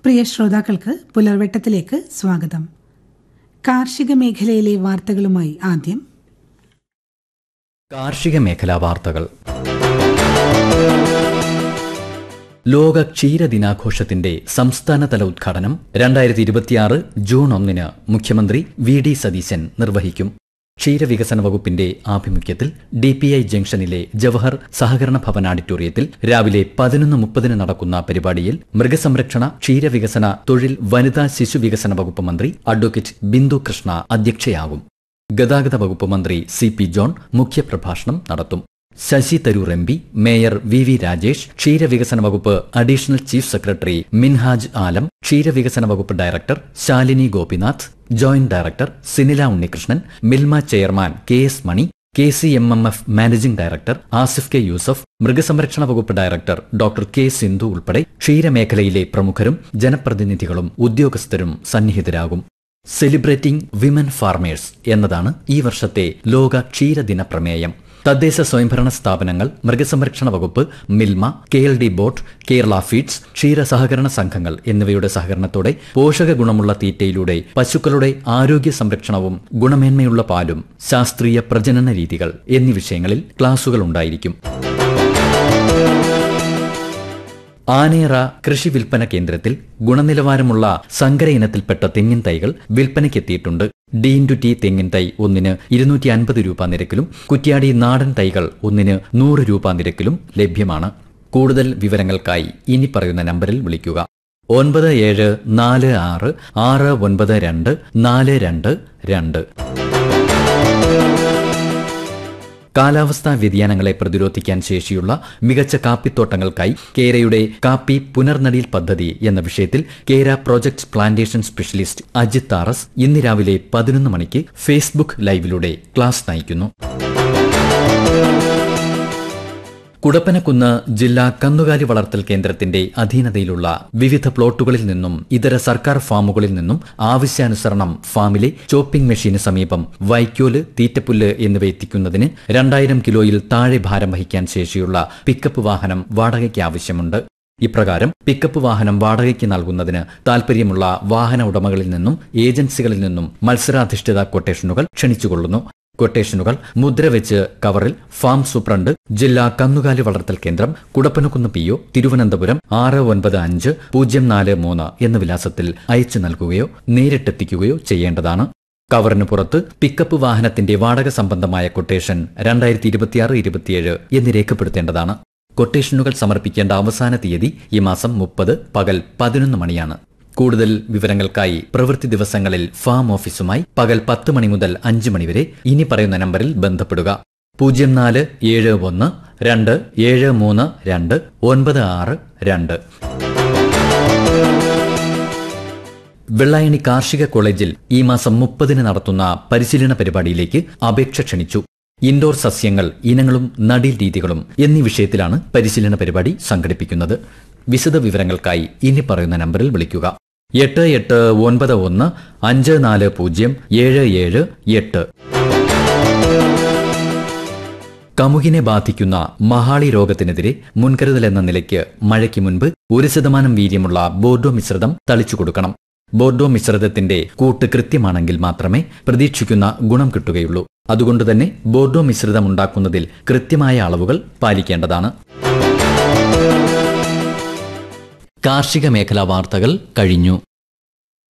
പ്രിയ ശ്രോതാക്കൾക്ക് പുലർവെട്ടത്തിലേക്ക് സ്വാഗതം കാർഷിക മേഖലയിലെ വാർത്തകളുമായി ആദ്യം കാർഷിക മേഖലാ വാർത്തകൾ ലോക ക്ഷീരദിനാഘോഷത്തിന്റെ സംസ്ഥാനതല ഉദ്ഘാടനം രണ്ടായിരത്തി ഇരുപത്തിയാറ് ജൂൺ ഒന്നിന് മുഖ്യമന്ത്രി വി ഡി സതീശൻ നിർവഹിക്കും ക്ഷീരവികസന വകുപ്പിന്റെ ആഭിമുഖ്യത്തിൽ ഡി പി ഐ ജംഗ്ഷനിലെ ജവഹർ സഹകരണ ഭവൻ ഓഡിറ്റോറിയത്തിൽ രാവിലെ പതിനൊന്ന് മുപ്പതിന് നടക്കുന്ന പരിപാടിയിൽ മൃഗസംരക്ഷണ ക്ഷീരവികസന തൊഴിൽ വനിതാ ശിശു വികസന വകുപ്പ് മന്ത്രി അഡ്വക്കേറ്റ് ബിന്ദു കൃഷ്ണ അധ്യക്ഷയാകും ഗതാഗത വകുപ്പ് മന്ത്രി സി പി ജോൺ മുഖ്യപ്രഭാഷണം നടത്തും Shashi Tharoor M P mayor V V Rajesh ക്ഷീരവികസന വകുപ്പ് additional chief secretary Minhaj Alam ക്ഷീരവികസന വകുപ്പ് director Shalini Gopinath joint director Sinila Unnikrishnan Milma chairman K S Mani K C M M F managing director Asif K Yusuf മൃഗസംരക്ഷണ വകുപ്പ് ഡയറക്ടർ ഡോക്ടർ കെ സിന്ധു ഉൾപ്പെടെ ക്ഷീരമേഖലയിലെ പ്രമുഖരും ജനപ്രതിനിധികളും ഉദ്യോഗസ്ഥരും സന്നിഹിതരാകും സെലിബ്രേറ്റിംഗ് വിമൻ ഫാർമേഴ്സ് എന്നതാണ് ഈ വർഷത്തെ ലോക ക്ഷീരദിന പ്രമേയം തദ്ദേശ സ്വയംഭരണ സ്ഥാപനങ്ങൾ മൃഗസംരക്ഷണ വകുപ്പ് Milma K L D board Kerala feeds ക്ഷീര സഹകരണ സംഘങ്ങൾ എന്നിവയുടെ സഹകരണത്തോടെ പോഷക ഗുണമുള്ള തീറ്റയിലൂടെ പശുക്കളുടെ ആരോഗ്യ സംരക്ഷണവും ഗുണമേന്മയുള്ള പാലും ശാസ്ത്രീയ പ്രജനന രീതികൾ എന്നീ വിഷയങ്ങളിൽ ക്ലാസുകൾ ഉണ്ടായിരിക്കും ആനേറ കൃഷി വിൽപ്പന കേന്ദ്രത്തിൽ ഗുണനിലവാരമുള്ള സങ്കര ഇനത്തിൽപ്പെട്ട തെങ്ങിൻ തൈകൾ വിൽപ്പനയ്ക്കെത്തിയിട്ടുണ്ട് ഡി ഇൻറ്റു ടി തെങ്ങിൻ തൈ ഒന്നിന് ഇരുന്നൂറ്റി അൻപത് രൂപ നിരക്കിലും കുറ്റ്യാടി നാടൻ തൈകൾ ഒന്നിന് നൂറ് രൂപ നിരക്കിലും ലഭ്യമാണ് കൂടുതൽ വിവരങ്ങൾക്കായി ഇനി പറയുന്ന നമ്പറിൽ വിളിക്കുക ഒൻപത് ഏഴ് നാല് ആറ് ആറ് ഒൻപത് രണ്ട് നാല് രണ്ട് രണ്ട് കാലാവസ്ഥാ വ്യതിയാനങ്ങളെ പ്രതിരോധിക്കാൻ ശേഷിയുള്ള മികച്ച കാപ്പിത്തോട്ടങ്ങൾക്കായി കേരയുടെ കാപ്പി പുനർനടീൽ പദ്ധതി എന്ന വിഷയത്തിൽ Kera project plantation specialist Ajith Aras ഇന്ന് രാവിലെ പതിനൊന്ന് മണിക്ക് ഫേസ്ബുക്ക് ലൈവിലൂടെ ക്ലാസ് നയിക്കുന്നു കുടപ്പനക്കുന്ന് ജില്ലാ കന്നുകാലി വളർത്തൽ കേന്ദ്രത്തിന്റെ അധീനതയിലുള്ള വിവിധ പ്ലോട്ടുകളിൽ നിന്നും ഇതര സർക്കാർ ഫാമുകളിൽ നിന്നും ആവശ്യാനുസരണം ഫാമിലെ ചോപ്പിംഗ് മെഷീന് സമീപം വൈക്കോല് തീറ്റപ്പുല്ല് എന്നിവ എത്തിക്കുന്നതിന് രണ്ടായിരം കിലോയിൽ താഴെ ഭാരം വഹിക്കാൻ ശേഷിയുള്ള പിക്കപ്പ് വാഹനം വാടകയ്ക്ക് ആവശ്യമുണ്ട് ഇപ്രകാരം പിക്കപ്പ് വാഹനം വാടകയ്ക്ക് നൽകുന്നതിന് താൽപര്യമുള്ള വാഹന ഉടമകളിൽ നിന്നും ഏജൻസികളിൽ നിന്നും മത്സരാധിഷ്ഠിത കൊട്ടേഷനുകൾ ക്ഷണിച്ചുകൊള്ളുന്നു കൊട്ടേഷനുകൾ മുദ്രവെച്ച് കവറിൽ ഫാം സൂപ്രണ്ട് ജില്ലാ കന്നുകാലി വളർത്തൽ കേന്ദ്രം കുടപ്പനക്കുന്ന് പി ഒ തിരുവനന്തപുരം ആറ് ഒൻപത് അഞ്ച് പൂജ്യം നാല് മൂന്ന് എന്ന വിലാസത്തിൽ അയച്ചു നൽകുകയോ നേരിട്ടെത്തിക്കുകയോ ചെയ്യേണ്ടതാണ് കവറിന് പുറത്ത് പിക്കപ്പ് വാഹനത്തിന്റെ വാടക സംബന്ധമായ കൊട്ടേഷൻ രണ്ടായിരത്തി ഇരുപത്തിയാറ് ഇരുപത്തിയേഴ് എന്ന് രേഖപ്പെടുത്തേണ്ടതാണ് കൊട്ടേഷനുകൾ സമർപ്പിക്കേണ്ട അവസാന തീയതി ഈ മാസം മുപ്പത് പകൽ പതിനൊന്ന് മണിയാണ് കൂടുതൽ വിവരങ്ങൾക്കായി പ്രവൃത്തി ദിവസങ്ങളിൽ ഫാം ഓഫീസുമായി പകൽ പത്ത് മണി മുതൽ അഞ്ച് മണിവരെ ഇനി പറയുന്ന നമ്പറിൽ ബന്ധപ്പെടുക പൂജ്യം നാല് ഏഴ് ഒന്ന് രണ്ട് ഏഴ് മൂന്ന് രണ്ട് ഒൻപത് ആറ് രണ്ട് വെള്ളായണി കാർഷിക കോളേജിൽ ഈ മാസം മുപ്പതിന് നടത്തുന്ന പരിശീലന പരിപാടിയിലേക്ക് അപേക്ഷ ക്ഷണിച്ചു ഇൻഡോർ സസ്യങ്ങൾ ഇനങ്ങളും നടീൽ രീതികളും എന്നീ വിഷയത്തിലാണ് പരിശീലന പരിപാടി സംഘടിപ്പിക്കുന്നത് വിശദ വിവരങ്ങൾക്കായി ഇനി പറയുന്ന നമ്പറിൽ വിളിക്കുക എട്ട് എട്ട് ഒൻപത് ഒന്ന് അഞ്ച് നാല് പൂജ്യം ഏഴ് ഏഴ് എട്ട് കമുകിനെ ബാധിക്കുന്ന മഹാളി രോഗത്തിനെതിരെ മുൻകരുതൽ എന്ന നിലയ്ക്ക് മഴയ്ക്ക് മുൻപ് ഒരു ശതമാനം വീര്യമുള്ള ബോർഡോ മിശ്രിതം തളിച്ചു കൊടുക്കണം ബോർഡോ മിശ്രിതത്തിന്റെ കൂട്ട് കൃത്യമാണെങ്കിൽ മാത്രമേ പ്രതീക്ഷിക്കുന്ന ഗുണം കിട്ടുകയുള്ളൂ അതുകൊണ്ടുതന്നെ ബോർഡോ മിശ്രിതം ഉണ്ടാക്കുന്നതിൽ കൃത്യമായ അളവുകൾ പാലിക്കേണ്ടതാണ് കാർഷിക മേഖലാ വാർത്തകൾ കഴിഞ്ഞു